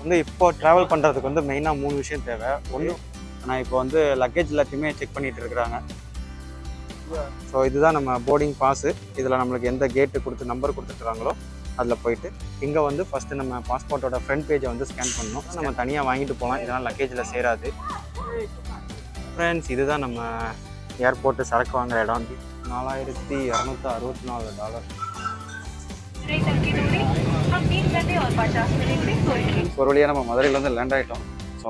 வந்து இப்போ ட்ராவல் பண்ணுறதுக்கு வந்து மெயினாக மூணு விஷயம் தேவை ஒன்று நான் இப்போ வந்து லக்கேஜ் எல்லாத்தையுமே செக் பண்ணிட்டு இருக்கிறாங்க ஸோ இதுதான் நம்ம போர்டிங் பாஸு இதில் நம்மளுக்கு எந்த கேட்டு கொடுத்து நம்பர் கொடுத்துட்றாங்களோ அதில் போயிட்டு இங்கே வந்து ஃபஸ்ட்டு நம்ம பாஸ்போர்ட்டோட ஃப்ரண்ட் பேஜை வந்து ஸ்கேன் பண்ணணும் நம்ம தனியாக வாங்கிட்டு போகலாம் இதெல்லாம் லக்கேஜில் சேராது ஃப்ரெண்ட்ஸ் இதுதான் நம்ம ஏர்போர்ட்டு சரக்கு வாங்குற இடம் நாலாயிரத்தி இரநூத்தி அறுபத்தி நாலு டாலர் ट्रेन की दूरी हम तीन घंटे और पचास मिनट में सोएंगे ஒரு வழியாக நம்ம மதுரையிலேருந்து லேண்ட் ஆகிட்டோம் so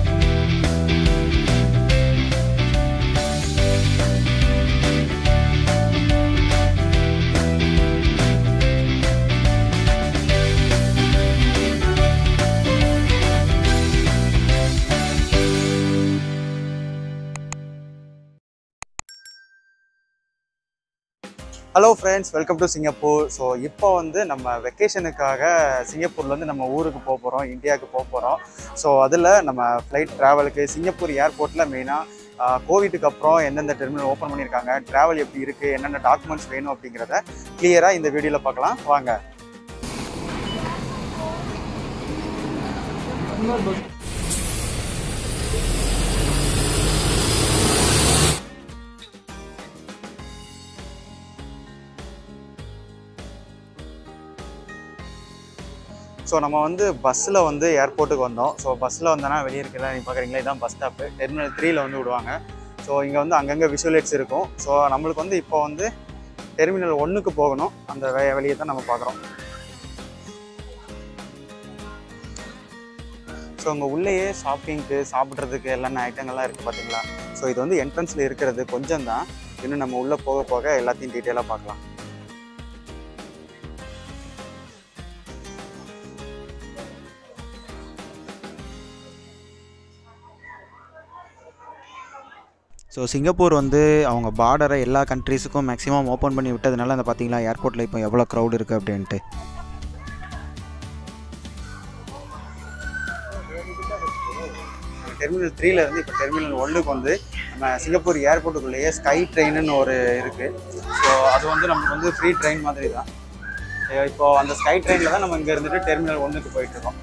hello friends welcome to Singapore so இப்போ வந்து நம்ம வெக்கேஷனுக்காக சிங்கப்பூர்லேருந்து நம்ம ஊருக்கு போக போகிறோம் இந்தியாவுக்கு போக போகிறோம் ஸோ அதில் நம்ம ஃப்ளைட் ட்ராவலுக்கு சிங்கப்பூர் ஏர்போர்ட்டில் மெயினாக கோவிட்டுக்கு அப்புறம் எந்தெந்த டெர்மினல் ஓப்பன் பண்ணியிருக்காங்க ட்ராவல் எப்படி இருக்குது என்னென்ன டாக்குமெண்ட்ஸ் வேணும் அப்படிங்கிறத கிளியராக இந்த வீடியோவில் பார்க்கலாம் வாங்க ஸோ நம்ம வந்து பஸ்ஸில் வந்து ஏர்போர்ட்டுக்கு வந்தோம் ஸோ பஸ்ஸில் வந்தோன்னா வெளியே இருக்கிறதா நீங்கள் பார்க்குறீங்களா இதான் பஸ் ஸ்டாப்பு டெர்மினல் த்ரீல வந்து விடுவாங்க ஸோ இங்கே வந்து அங்கங்கே விஷுவலேட்ஸ் இருக்கும் ஸோ நம்மளுக்கு வந்து இப்போ வந்து டெர்மினல் ஒன்றுக்கு போகணும் அந்த வே வழியை தான் நம்ம பார்க்குறோம் ஸோ உங்கள் உள்ளேயே ஷாப்பிங்க்கு சாப்பிட்றதுக்கு எல்லாமே ஐட்டங்கள்லாம் இருக்குது பார்த்தீங்களா ஸோ இது வந்து என்ட்ரன்ஸில் இருக்கிறது கொஞ்சம் தான் இன்னும் நம்ம உள்ளே போக போக எல்லாத்தையும் டீட்டெயிலாக பார்க்கலாம் ஸோ சிங்கப்பூர் வந்து அவங்க பார்டரை எல்லா கண்ட்ரீஸுக்கும் மேக்ஸிமம் ஓப்பன் பண்ணி விட்டதுனால அந்த பார்த்தீங்களா ஏர்போர்ட்டில் இப்போ எவ்வளோ க்ரௌட் இருக்குது அப்படின்ட்டு டெர்மினல் த்ரீல இருந்து இப்போ டெர்மினல் ஒன்றுக்கு வந்து நம்ம சிங்கப்பூர் ஏர்போர்ட்டுக்குள்ளேயே ஸ்கை ட்ரெயின்னு ஒரு இருக்குது ஸோ அது வந்து நமக்கு வந்து ஃப்ரீ ட்ரெயின் மாதிரி தான் அஹ் இப்போ அந்த ஸ்கை ட்ரெயினில் தான் நம்ம இங்கே இருந்துட்டு டெர்மினல் ஒன்றுக்கு போயிட்டு இருக்கோம்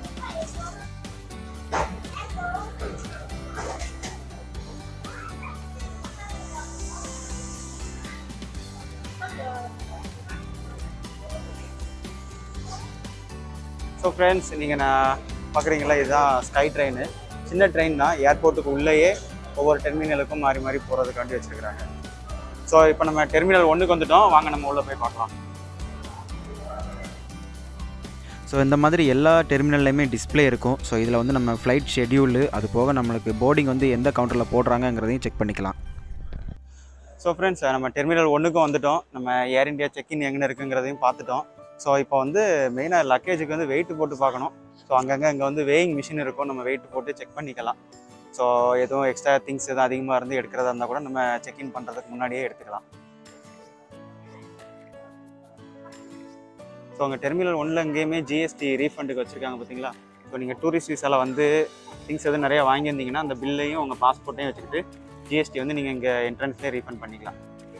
ஸோ ஃப்ரெண்ட்ஸ் நீங்கள் நான் பார்க்குறீங்களா இதுதான் ஸ்கை ட்ரெயின் சின்ன ட்ரெயின் தான் ஏர்போர்ட்டுக்கு உள்ளேயே ஒவ்வொரு டெர்மினலுக்கும் மாறி மாறி போகிறதுக்காண்டி வச்சுருக்குறாங்க ஸோ இப்போ நம்ம டெர்மினல் ஒன்றுக்கு வந்துட்டோம் வாங்க நம்ம உள்ளே போய் பார்க்கலாம் ஸோ இந்த மாதிரி எல்லா டெர்மினல்லையுமே டிஸ்ப்ளே இருக்கும் ஸோ இதில் வந்து நம்ம ஃப்ளைட் ஷெட்யூலு அது போக நம்மளுக்கு போர்டிங் வந்து எந்த கவுண்டரில் போடுறாங்கங்கிறதையும் செக் பண்ணிக்கலாம் ஸோ ஃப்ரெண்ட்ஸ் நம்ம டெர்மினல் ஒன்றுக்கும் வந்துட்டோம் நம்ம ஏர் இந்தியா செக்இன் எங்கே இருக்குங்கிறதையும் பார்த்துட்டோம் ஸோ இப்போ வந்து மெயினாக லக்கேஜுக்கு வந்து வெயிட் போட்டு பார்க்கணும் ஸோ அங்கங்கே இங்கே வந்து வேயிங் மிஷின் இருக்கும் நம்ம வெயிட் போட்டு செக் பண்ணிக்கலாம் ஸோ எதுவும் எக்ஸ்ட்ரா திங்ஸ் எதுவும் அதிகமாக இருந்து எடுக்கிறதா இருந்தால் கூட நம்ம செக்இன் பண்ணுறதுக்கு முன்னாடியே எடுத்துக்கலாம் ஸோ உங்கள் டெர்மினல் ஒன்றில் எங்கேயுமே ஜிஎஸ்டி ரீஃபண்டுக்கு வச்சுருக்காங்க பார்த்தீங்களா ஸோ நீங்கள் டூரிஸ்ட் விசாவில் வந்து திங்ஸ் எதுவும் நிறையா வாங்கியிருந்தீங்கன்னா அந்த பில்லையும் உங்கள் பாஸ்போர்ட்டையும் வச்சுக்கிட்டு ஜிஎஸ்டி வந்து நீங்கள் இங்கே என்ட்ரன்ஸ்லேயே ரீஃபண்ட் பண்ணிக்கலாம்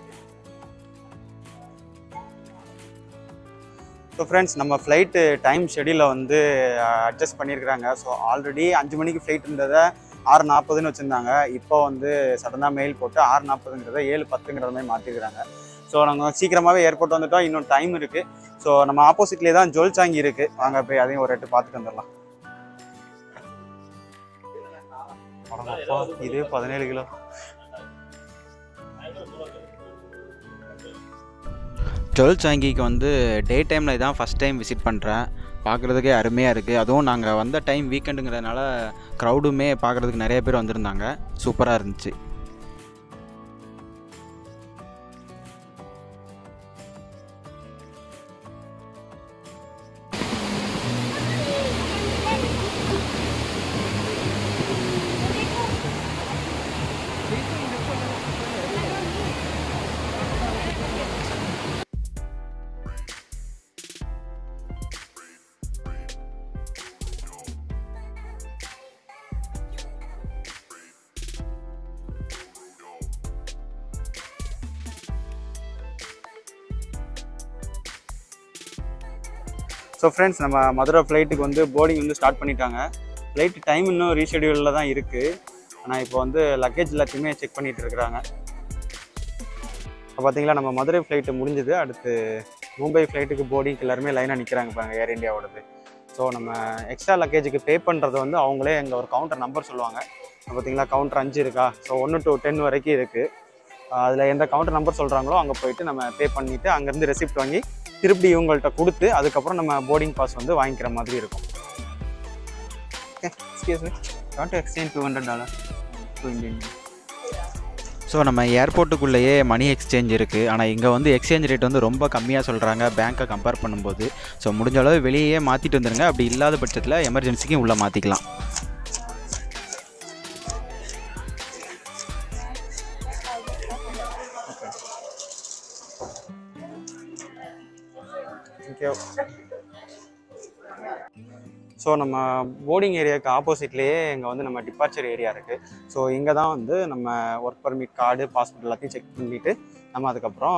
ஸோ ஃப்ரெண்ட்ஸ் நம்ம ஃப்ளைட்டு டைம் ஷெடியூலை வந்து அட்ஜஸ்ட் பண்ணியிருக்கிறாங்க ஸோ ஆல்ரெடி அஞ்சு மணிக்கு ஃப்ளைட் இருந்ததை ஆறு நாற்பதுன்னு வச்சுருந்தாங்க இப்போ வந்து சடனாக மெயில் போட்டு ஆறு நாற்பதுங்கிறத ஏழு பத்துங்கிற மாதிரி மாற்றிருக்கிறாங்க ஸோ நாங்கள் சீக்கிரமாகவே ஏர்போர்ட் வந்துட்டோம் இன்னும் டைம் இருக்குது ஸோ நம்ம ஆப்போசிட்லேயே தான் ஜொல்சாங்கி இருக்குது வாங்க போய் அதையும் ஒரு எட்டு பார்த்துட்டு வந்துடலாம் அடங்கப்பா, இது பதினேழு கிலோ ஜுவல் சாங்கிக்கு வந்து டே டைமில் இதான் ஃபஸ்ட் டைம் விசிட் பண்ணுறேன் பார்க்குறதுக்கே அருமையாக இருக்குது அதுவும் நாங்கள் வந்த டைம் வீக்கெண்டுங்கிறதுனால க்ரௌடுமே பார்க்குறதுக்கு நிறைய பேர் வந்திருந்தாங்க சூப்பராக இருந்துச்சு ஸோ ஃப்ரெண்ட்ஸ் நம்ம மதுரை ஃப்ளைட்டுக்கு வந்து போர்டிங் வந்து ஸ்டார்ட் பண்ணிட்டாங்க ஃப்ளைட் டைம் இன்னும் ரீஷெடியூலில் தான் இருக்குது ஆனால் இப்போ வந்து லக்கேஜ் எல்லாத்தையுமே செக் பண்ணிட்டு இருக்கிறாங்க இப்போ பார்த்தீங்களா நம்ம மதுரை ஃப்ளைட்டு முடிஞ்சது அடுத்து மும்பை ஃப்ளைட்டுக்கு போர்டிங்க்கு எல்லாருமே லைனாக நிற்கிறாங்க பாருங்க ஏர் இந்தியாவோடது ஸோ நம்ம எக்ஸ்ட்ரா லக்கேஜுக்கு பே பண்ணுறது வந்து அவங்களே எங்கள் ஒரு கவுண்டர் நம்பர் சொல்லுவாங்க இப்போ பார்த்தீங்களா கவுண்டர் அஞ்சு இருக்கா ஸோ ஒன்று டு டென் வரைக்கும் இருக்குது அதில் எந்த கவுண்டர் நம்பர் சொல்கிறாங்களோ அங்கே போயிட்டு நம்ம பே பண்ணிவிட்டு அங்கேருந்து ரெசிப்ட் வாங்கி திருப்பி இவங்கள்ட்ட கொடுத்து அதுக்கப்புறம் நம்ம போர்டிங் பாஸ் வந்து வாங்கிக்கிற மாதிரி இருக்கும் okay excuse me to exchange two hundred dollar to Indian so நம்ம ஏர்போர்ட்டுக்குள்ளேயே மணி எக்ஸ்சேஞ்ச் இருக்குது ஆனால் இங்கே வந்து எக்ஸ்சேஞ்ச் ரேட் வந்து ரொம்ப கம்மியாக சொல்கிறாங்க பேங்க்கை கம்பேர் பண்ணும்போது ஸோ முடிஞ்ச அளவு வெளியே மாற்றிட்டு வந்துருங்க அப்படி இல்லாத பட்சத்தில் எமர்ஜென்சிக்கு உள்ளே மாற்றிக்கலாம் தேங்க்யூ ஸோ நம்ம போர்டிங் ஏரியாவுக்கு ஆப்போசிட்லேயே இங்கே வந்து நம்ம டிபார்ச்சர் ஏரியா இருக்குது ஸோ இங்கே தான் வந்து நம்ம ஒர்க் பர்மிட் கார்டு பாஸ்போர்ட் எல்லாத்தையும் செக் பண்ணிவிட்டு நம்ம அதுக்கப்புறம்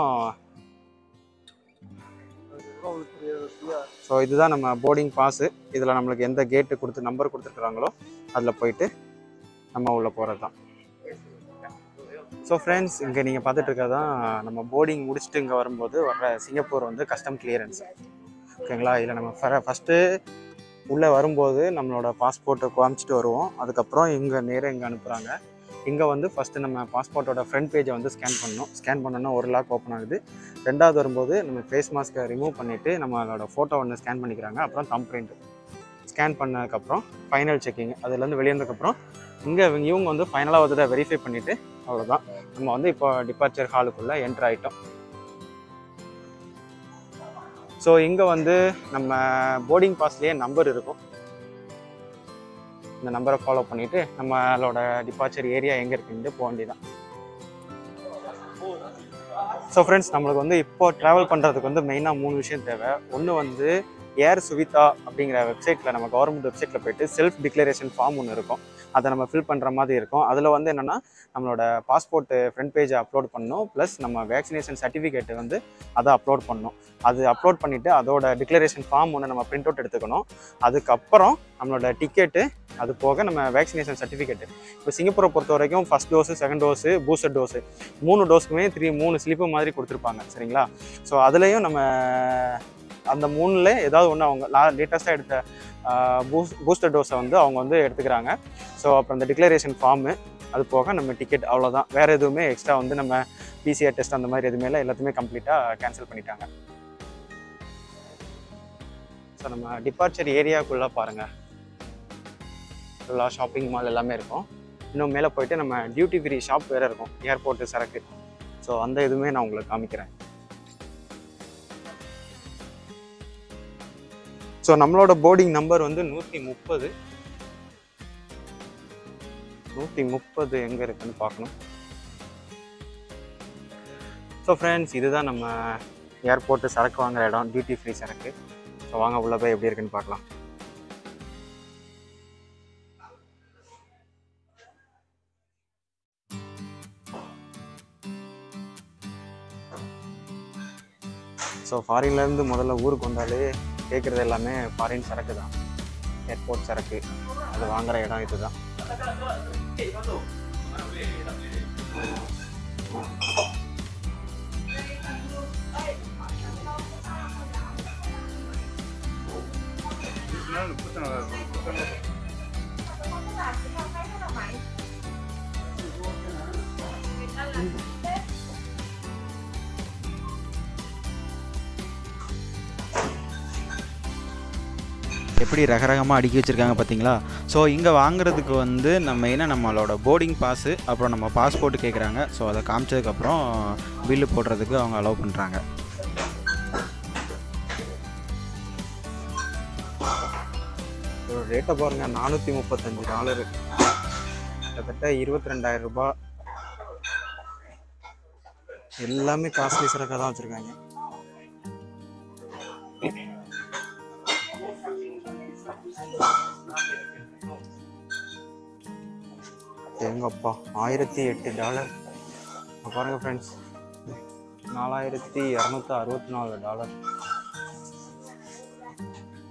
ஸோ இதுதான் நம்ம போர்டிங் பாஸு இதில் நம்மளுக்கு எந்த கேட்டு கொடுத்து நம்பர் கொடுத்துருக்குறாங்களோ அதில் போயிட்டு நம்ம உள்ளே போகிறது தான் ஸோ ஃப்ரெண்ட்ஸ் இங்கே நீங்கள் பார்த்துட்டு இருக்கிறது தான் நம்ம போர்டிங் முடிச்சுட்டு இங்கே வரும்போது வர்ற சிங்கப்பூர் வந்து கஸ்டம் கிளியரன்ஸ் ஓகேங்களா இதில் நம்ம ஃபஸ்ட்டு உள்ளே வரும்போது நம்மளோட பாஸ்போர்ட்டை காமிச்சிட்டு வருவோம் அதுக்கப்புறம் இங்கே நேராக இங்கே அனுப்புகிறாங்க இங்கே வந்து ஃபஸ்ட்டு நம்ம பாஸ்போர்ட்டோட ஃப்ரண்ட் பேஜை வந்து ஸ்கேன் பண்ணணும் ஸ்கேன் பண்ணோன்னா ஒரு லாக் ஓப்பன் ஆகுது ரெண்டாவது வரும்போது நம்ம ஃபேஸ் மாஸ்க்கை ரிமூவ் பண்ணிவிட்டு நம்மளோட ஃபோட்டோ ஒன்று ஸ்கேன் பண்ணிக்கிறாங்க அப்புறம் தம் பிரிண்ட் ஸ்கேன் பண்ணதுக்கப்புறம் ஃபைனல் செக்கிங் அதுலேருந்து வெளியே வந்ததுக்கப்புறம் இங்கே இவங்க இவங்க வந்து ஃபைனலாக ஒரு தடவை வெரிஃபை பண்ணிவிட்டு அவ்வளோதான் நம்ம வந்து இப்போ டிபார்ச்சர் ஹாலுக்குள்ளே என்ட்ரு ஆகிட்டோம் ஸோ இங்கே வந்து நம்ம போர்டிங் பாஸ்லேயே நம்பர் இருக்கும் இந்த நம்பரை ஃபாலோ பண்ணிவிட்டு நம்மளோட டிபார்ச்சர் ஏரியா எங்கே இருக்குன்னு போக வேண்டியதான் ஸோ ஃப்ரெண்ட்ஸ் நம்மளுக்கு வந்து இப்போ ட்ராவல் பண்ணுறதுக்கு வந்து மெயினாக மூணு விஷயம் தேவை ஒன்று வந்து ஏர் சுவிதா அப்படிங்கிற வெப்சைட்டில் நம்ம கவர்மெண்ட் வெப்சைட்டில் போயிட்டு செல்ஃப் டிக்ளரேஷன் ஃபார்ம் ஒன்று இருக்கும் அதை நம்ம ஃபில் பண்ணுற மாதிரி இருக்கும் அதில் வந்து என்னென்னா நம்மளோட பாஸ்போர்ட்டு ஃப்ரண்ட் பேஜை அப்லோட் பண்ணணும் ப்ளஸ் நம்ம வேக்சினேஷன் சர்டிஃபிகேட் வந்து அதை அப்லோட் பண்ணணும் அது அப்லோட் பண்ணிவிட்டு அதோட டிக்ளரேஷன் ஃபார்ம் ஒன்று நம்ம பிரிண்ட் அவுட் எடுத்துக்கணும் அதுக்கப்புறம் நம்மளோட டிக்கெட்டு அது போக நம்ம வேக்சினேஷன் சர்டிஃபிகேட்டு இப்போ சிங்கப்பூரை பொறுத்த வரைக்கும் first dose second dose booster dose மூணு டோஸுக்குமே த்ரீ மூணு ஸ்லிப்பு மாதிரி கொடுத்துருப்பாங்க சரிங்களா ஸோ அதுலேயும் நம்ம அந்த மூணில் ஏதாவது ஒன்று அவங்க லா லேட்டஸ்ட்டாக எடுத்த பூஸ் பூஸ்டர் டோஸை வந்து அவங்க வந்து எடுத்துக்கிறாங்க ஸோ அப்புறம் இந்த டிக்ளரேஷன் ஃபார்மு அது போக நம்ம டிக்கெட் அவ்வளோதான் வேறு எதுவுமே எக்ஸ்ட்ரா வந்து நம்ம பிசிஆர் டெஸ்ட் அந்த மாதிரி எதுவுமே இல்லை எல்லாத்தையுமே கம்ப்ளீட்டாக கேன்சல் பண்ணிட்டாங்க ஸோ நம்ம டிபார்ச்சர் ஏரியாக்குள்ளே பாருங்கள் ஃபுல்லாக ஷாப்பிங் மால் எல்லாமே இருக்கும் இன்னும் மேலே போயிட்டு நம்ம டியூட்டி ஃப்ரீ ஷாப் வேறு இருக்கும் ஏர்போர்ட்டு சரக்கு ஸோ அந்த இதுவுமே நான் உங்களுக்கு காமிக்கிறேன் ஸோ நம்மளோட போர்டிங் நம்பர் வந்து நூற்றி முப்பது நூற்றி முப்பது எங்கே இருக்குன்னு பார்க்கணும் ஸோ ஃப்ரெண்ட்ஸ் இதுதான் நம்ம ஏர்போர்ட்டு சரக்கு வாங்குற இடம் டியூட்டி ஃப்ரீ சரக்கு ஸோ வாங்க உள்ள போய் எப்படி இருக்குன்னு பார்க்கலாம் ஸோ ஃபாரின்லேருந்து முதல்ல ஊருக்கு வந்தாலே கேட்குறது எல்லாமே ஃபாரின் சரக்கு தான் ஏர்போர்ட் சரக்கு அது வாங்குற இடம் இதுதான் எப்படி ரகரகமாக அடுக்கி வச்சுருக்காங்க பார்த்தீங்களா ஸோ இங்கே வாங்குறதுக்கு வந்து நம்ம மெயினாக நம்மளோட போர்டிங் பாஸு அப்புறம் நம்ம பாஸ்போர்ட் கேட்குறாங்க ஸோ அதை காமிச்சதுக்கப்புறம் பில்லு போடுறதுக்கு அவங்க அலோவ் பண்ணுறாங்க இதோட ரேட்டை பாருங்க நானூற்றி முப்பத்தஞ்சு டாலரு கிட்டத்தட்ட இருபத்தி ரெண்டாயிரம் ரூபாய் எல்லாமே காஸ்ட்லி சரக்காக தான் வச்சுருக்காங்க எங்கப்பா ஆயிரத்தி எட்டு டாலர் இங்க பாருங்க ஃப்ரெண்ட்ஸ் நாலாயிரத்தி இரநூத்தி அறுபத்தி நாலு dollar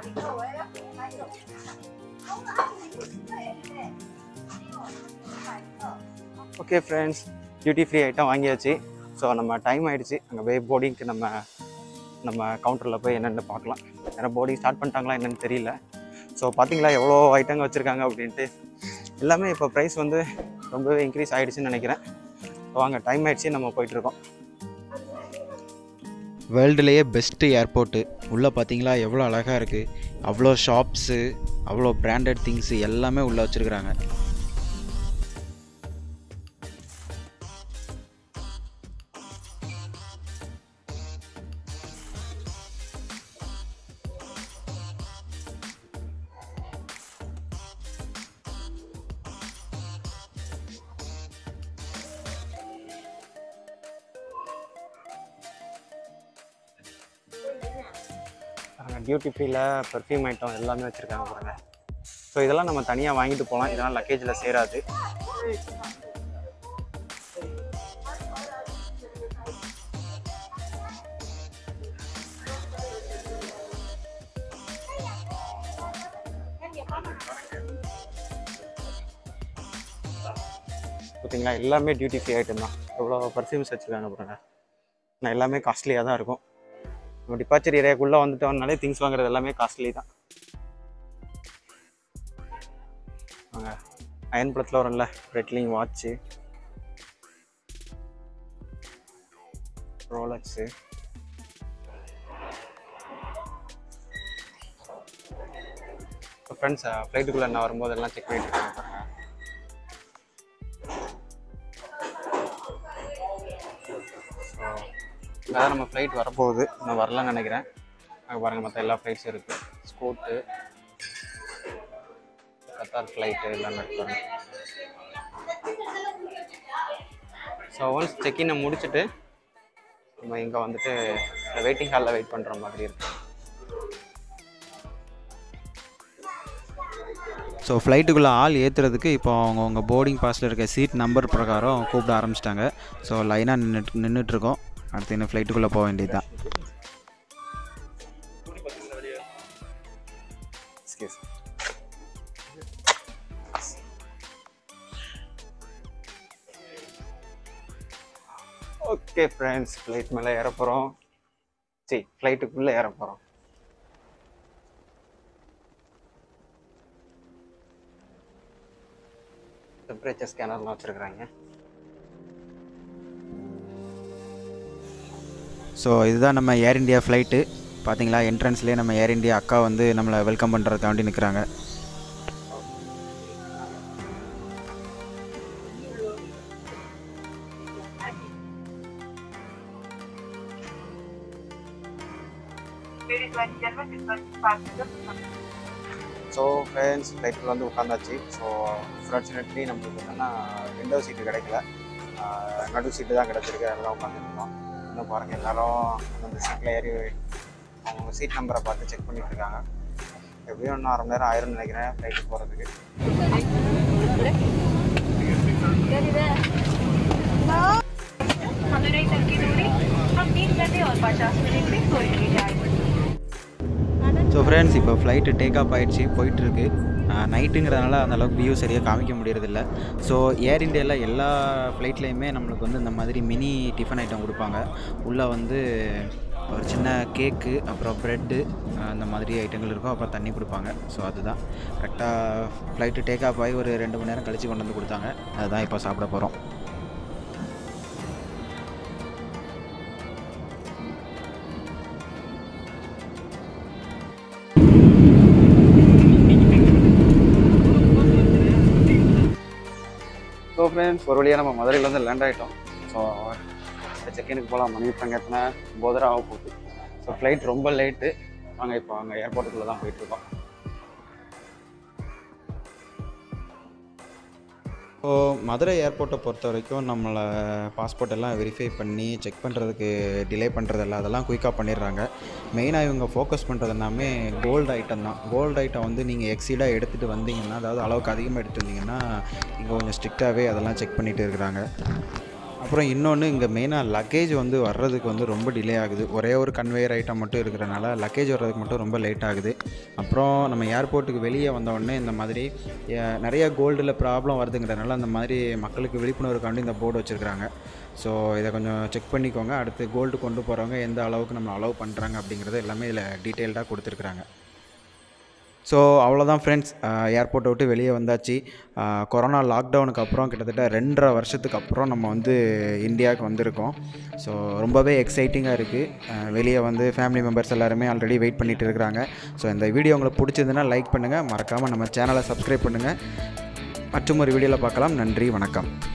okay friends duty free item வாங்கியாச்சு ஸோ நம்ம டைம் ஆயிடுச்சு அங்கே போய் போர்டிங்க்கு நம்ம நம்ம கவுண்டரில் போய் என்னென்னு பார்க்கலாம் ஏன்னா போர்டிங் ஸ்டார்ட் பண்ணிட்டாங்களா என்னன்னு தெரியல ஸோ பார்த்தீங்களா எவ்வளோ ஐட்டங்க வச்சுருக்காங்க அப்படின்ட்டு எல்லாமே இப்போ ப்ரைஸ் வந்து ரொம்பவே இன்க்ரீஸ் ஆகிடுச்சுன்னு நினைக்கிறேன் ஸோ வாங்க டைம் ஆயிடுச்சு நம்ம போயிட்டுருக்கோம் வேர்ல்டுலேயே பெஸ்ட்டு ஏர்போர்ட்டு உள்ளே பார்த்தீங்களா எவ்வளோ அழகாக இருக்குது அவ்வளோ ஷாப்ஸு அவ்வளோ பிராண்டட் திங்ஸு எல்லாமே உள்ளே வச்சுருக்குறாங்க டியூட்டி ஃப்ரீல பெர்ஃப்யூம் ஐட்டம் எல்லாமே வச்சுருக்காங்க பாருங்க ஸோ இதெல்லாம் நம்ம தனியாக வாங்கிட்டு போகலாம் இதெல்லாம் லக்கேஜில் சேராது பார்த்தீங்களா எல்லாமே டியூட்டி ஃப்ரீ ஐட்டம் தான் எவ்வளோ பர்ஃப்யூம்ஸ் வச்சுருக்காங்க பாருங்க நான் எல்லாமே காஸ்ட்லியாக தான் இருக்கும் நம்ம டிபார்ச்சர் ஏரியாக்குள்ளே வந்துட்டோம்னாலே திங்ஸ் வாங்குறது எல்லாமே காஸ்ட்லி தான் வாங்க அயன் படத்தில் வரும்ல ரெட்லிங் வாட்ச்சு ரோலக்ஸு ஃப்ரெண்ட்ஸ் ஃப்ளைட்டுக்குள்ளே நான் வரும்போது எல்லாம் செக் பண்ணிட்டு இருக்காங்க பாருங்க ஸோ அதான் நம்ம ஃப்ளைட் வரப்போகுது இன்னும் வரலன்னு நினைக்கிறேன் அங்கே பாருங்கள் மற்ற எல்லா ஃப்ளைட்ஸும் இருக்குது ஸ்கூட்டு கத்தார் ஃப்ளைட்டு எல்லாமே இருக்காங்க ஸோ ஒன்ஸ் செக்கினை முடிச்சுட்டு நம்ம இங்கே வந்துட்டு வெயிட்டிங் ஹாலில் வெயிட் பண்ணுற மாதிரி இருக்கு ஸோ ஃப்ளைட்டுக்குள்ளே ஆள் ஏற்றுறதுக்கு இப்போ அவங்கவுங்க போர்டிங் பாஸில் இருக்க சீட் நம்பர் பிரகாரம் கூப்பிட ஆரம்பிச்சிட்டாங்க ஸோ லைனாக நின்றுட்டு நின்றுட்டுருக்கோம் அடுத்து இன்னும் ஃப்ளைட்டுக்குள்ளே போக வேண்டியது தான் எக்ஸ்கியூஸ் ஓகே ஃப்ரெண்ட்ஸ் ஃப்ளைட் மேலே ஏற போகிறோம் சரி ஃப்ளைட்டுக்குள்ளே ஏற போகிறோம் டெம்பரேச்சர் ஸ்கேனர்லாம் வச்சுருக்குறாங்க ஸோ இதுதான் நம்ம ஏர் இந்தியா ஃப்ளைட்டு பார்த்தீங்களா என்ட்ரன்ஸ்லேயே நம்ம ஏர் இந்தியா அக்கா வந்து நம்மளை வெல்கம் பண்ணுறதுக்காண்டி நிற்கிறாங்க Ladies and gentlemen, this was passenger. So friends ஃப்ளைட்டில் வந்து உட்காந்தாச்சு ஸோ ஃபார்ச்சுனேட்லி நம்மளுக்கு என்னென்னா விண்டோ சீட்டு கிடைக்கல ஆஹ் நடு சீட்டு தான் கிடச்சிருக்கு அதெல்லாம் உட்காந்துருக்கோம் இன்னும் பாருங்கள் எல்லாரும் அந்த சீட்டில் ஏறி அவங்க சீட் நம்பரை பார்த்து செக் பண்ணிட்டு இருக்காங்க எப்படியும் இன்னும் அரை மணி நேரம் ஆயிரம்னு நினைக்கிறேன் ஃப்ளைட்டு போகிறதுக்கு मदुरई तक की दूरी हम तीन घंटे और पचास मिनट में तोड़ ली जाएगी ஸோ ஃப்ரெண்ட்ஸ் இப்போ ஃப்ளைட்டு டேக் ஆஃப் ஆகிடுச்சு போயிட்டுருக்கு நைட்டுங்கிறதுனால அந்த அளவுக்கு வியூ சரியாக காமிக்க முடியறதில்ல ஸோ ஏர் இந்தியாவில் எல்லா ஃப்ளைட்லேயுமே நம்மளுக்கு வந்து இந்த மாதிரி மினி டிஃபன் ஐட்டம் கொடுப்பாங்க உள்ளே வந்து ஒரு சின்ன கேக்கு அப்புறம் ப்ரெட்டு அந்த மாதிரி ஐட்டங்கள் இருக்கும் அப்புறம் தண்ணி கொடுப்பாங்க ஸோ அதுதான் கரெக்டாக ஃப்ளைட்டு டேக் ஆஃப் ஆகி ஒரு ரெண்டு மணி நேரம் கழித்து கொண்டு வந்து கொடுத்தாங்க அதுதான் இப்போ சாப்பிட போகிறோம் ஸோ ஃப்ரெண்ட்ஸ் ஒரு வழியாக நம்ம மதுரையில் வந்து லேண்ட் ஆகிட்டோம் ஸோ செக்இனுக்கு போகலாம் மணி இப்போ எத்தனை போதரா ஆக போகுது ஸோ ஃப்ளைட் ரொம்ப லேட்டு நாங்கள் இப்போ அங்கே ஏர்போர்ட்டுக்குள்ளே தான் போயிட்டுருக்கோம் ஸோ மதுரை ஏர்போர்ட்டை பொறுத்த வரைக்கும் நம்மளை பாஸ்போர்ட் எல்லாம் வெரிஃபை பண்ணி செக் பண்ணுறதுக்கு டிலே பண்ணுறதில்ல அதெல்லாம் குயிக்காக பண்ணிடுறாங்க மெயினாக இவங்க ஃபோக்கஸ் பண்ணுறது எல்லாமே கோல்டு ஐட்டம் தான் கோல்டு ஐட்டம் வந்து நீங்கள் எக்ஸீடாக எடுத்துகிட்டு வந்தீங்கன்னா அதாவது அளவுக்கு அதிகமாக எடுத்து வந்தீங்கன்னா இங்கே கொஞ்சம் ஸ்ட்ரிக்டாகவே அதெல்லாம் செக் பண்ணிட்டு இருக்கிறாங்க அப்புறம் இன்னொன்று இங்கே மெயினாக லக்கேஜ் வந்து வர்றதுக்கு வந்து ரொம்ப டிலே ஆகுது ஒரே ஒரு கன்வேயர் ஐட்டம் மட்டும் இருக்கிறனால லக்கேஜ் வர்றதுக்கு மட்டும் ரொம்ப லேட் ஆகுது அப்புறம் நம்ம ஏர்போர்ட்டுக்கு வெளியே வந்த உடனே இந்த மாதிரி அஹ், நிறைய கோல்டில் ப்ராப்ளம் வருதுங்கிறதுனால அந்த மாதிரி மக்களுக்கு விழிப்புணர்வுக்காண்டி இந்த போர்டு வச்சுருக்காங்க ஸோ இதை கொஞ்சம் செக் பண்ணிக்கோங்க அடுத்து கோல்டு கொண்டு போகிறவங்க எந்த அளவுக்கு நம்ம அலோவ் பண்ணுறாங்க அப்படிங்கிறது எல்லாமே இதில் டீட்டெயில்டாக கொடுத்துருக்குறாங்க ஸோ அவ்வளோதான் ஃப்ரெண்ட்ஸ் ஏர்போர்ட்டை விட்டு வெளியே வந்தாச்சு அஹ், கொரோனா லாக்டவுனுக்கு அப்புறம் கிட்டத்தட்ட ரெண்டரை வருஷத்துக்கு அப்புறம் நம்ம வந்து இந்தியாவுக்கு வந்திருக்கோம் ஸோ ரொம்பவே எக்ஸைட்டிங்காக இருக்குது வெளியே வந்து ஃபேமிலி மெம்பர்ஸ் எல்லாருமே ஆல்ரெடி வெயிட் பண்ணிட்டு இருக்கிறாங்க ஸோ இந்த வீடியோ உங்களுக்கு பிடிச்சதுன்னா லைக் பண்ணுங்கள் மறக்காமல் நம்ம சேனலை சப்ஸ்கிரைப் பண்ணுங்கள் மற்றும் ஒரு வீடியோவில் பார்க்கலாம் நன்றி வணக்கம்